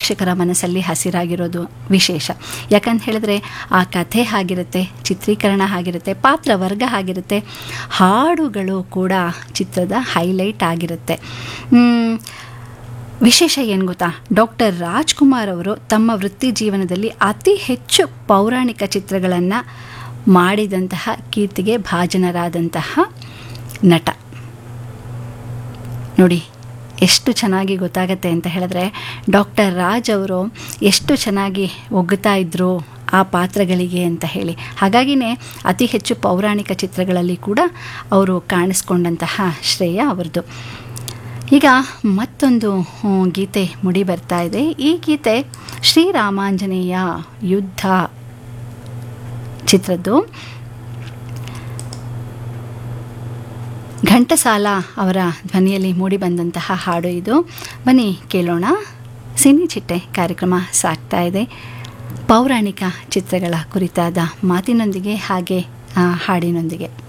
ಪ್ರೇಕ್ಷಕರ ಮನಸ್ಸಲ್ಲಿ ಹಸಿರಾಗಿರೋದು ವಿಶೇಷ ಯಾಕಂತ ಹೇಳಿದ್ರೆ ಆ ಕಥೆ ಆಗಿರುತ್ತೆ ಚಿತ್ರೀಕರಣ ಆಗಿರುತ್ತೆ ಪಾತ್ರ ವರ್ಗ ಆಗಿರುತ್ತೆ ಹಾಡುಗಳು ಕೂಡ ಚಿತ್ರದ ಹೈಲೈಟ್ ಆಗಿರುತ್ತೆ ಮ್, ವಿಶೇಷ ಏನು ಗೊತ್ತಾ ಡಾಕ್ಟರ್ ರಾಜ್ಕುಮಾರ್ ಅವರು ತಮ್ಮ ವೃತ್ತಿ ಜೀವನದಲ್ಲಿ ಅತಿ ಹೆಚ್ಚು ಪೌರಾಣಿಕ ಚಿತ್ರಗಳನ್ನು ಮಾಡಿದಂತಹ ಕೀರ್ತಿಗೆ ಭಾಜನರಾದಂತಹ ನಟ ನೋಡಿ ಎಷ್ಟು ಚೆನ್ನಾಗಿ ಗೊತ್ತಾಗತ್ತೆ ಅಂತ ಹೇಳಿದ್ರೆ ಡಾಕ್ಟರ್ ರಾಜ್ ಅವರು ಎಷ್ಟು ಚೆನ್ನಾಗಿ ಒಗ್ಗುತ್ತಾ ಇದ್ರು ಆ ಪಾತ್ರಗಳಿಗೆ ಅಂತ ಹೇಳಿ ಹಾಗಾಗಿನೇ ಅತಿ ಹೆಚ್ಚು ಪೌರಾಣಿಕ ಚಿತ್ರಗಳಲ್ಲಿ ಕೂಡ ಅವರು ಕಾಣಿಸ್ಕೊಂಡಂತಹ ಶ್ರೇಯ ಅವರದು ಈಗ ಮತ್ತೊಂದು ಹ್ಮ್, ಗೀತೆ ಮುಡಿ ಬರ್ತಾ ಇದೆ ಈ ಗೀತೆ ಶ್ರೀರಾಮಾಂಜನೇಯ ಯುದ್ಧ ಚಿತ್ರದ್ದು ಘಂಟಸಾಲ ಅವರ ಧ್ವನಿಯಲ್ಲಿ ಮೂಡಿಬಂದಂತಹ ಹಾಡು ಇದು ಬನ್ನಿ ಕೇಳೋಣ ಸಿನಿ ಚಿಟ್ಟೆ ಕಾರ್ಯಕ್ರಮ ಸಾಗ್ತಾ ಇದೆ ಪೌರಾಣಿಕ ಚಿತ್ರಗಳ ಕುರಿತಾದ ಮಾತಿನೊಂದಿಗೆ ಹಾಗೆ ಆ, ಹಾಡಿನೊಂದಿಗೆ